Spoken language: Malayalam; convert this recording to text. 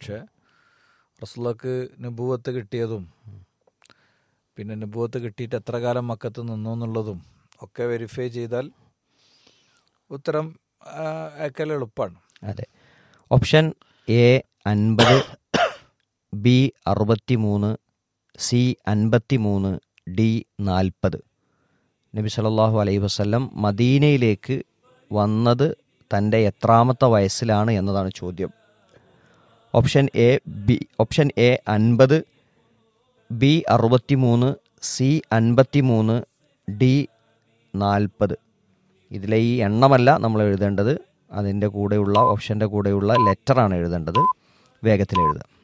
പക്ഷേ റസുള്ളക്ക് നബൂവത്ത് കിട്ടിയതും പിന്നെ നബൂവത്ത് കിട്ടിയിട്ട് എത്ര കാലം മക്കത്ത് നിന്നു എന്നുള്ളതും ഒക്കെ വെരിഫൈ ചെയ്താൽ ഉത്തരം ആ, അയക്കൽ എളുപ്പമാണ് അതെ ഓപ്ഷൻ എ അൻപത് ബി അറുപത്തി മൂന്ന് സി അൻപത്തി മൂന്ന് ഡി നാൽപ്പത് നബി സല്ലല്ലാഹു അലൈഹി വസല്ലം മദീനയിലേക്ക് വന്നത് തൻ്റെ എത്രാമത്തെ വയസ്സിലാണ് എന്നതാണ് ചോദ്യം option A B option A അൻപത് ബി അറുപത്തി മൂന്ന് സി അൻപത്തി മൂന്ന് ഡി നാൽപ്പത് ഇതിലെ ഈ എണ്ണമല്ല നമ്മൾ എഴുതേണ്ടത് അതിൻ്റെ കൂടെയുള്ള ഓപ്ഷൻ്റെ കൂടെയുള്ള ലെറ്ററാണ് എഴുതേണ്ടത് വേഗത്തിൽ എഴുതുക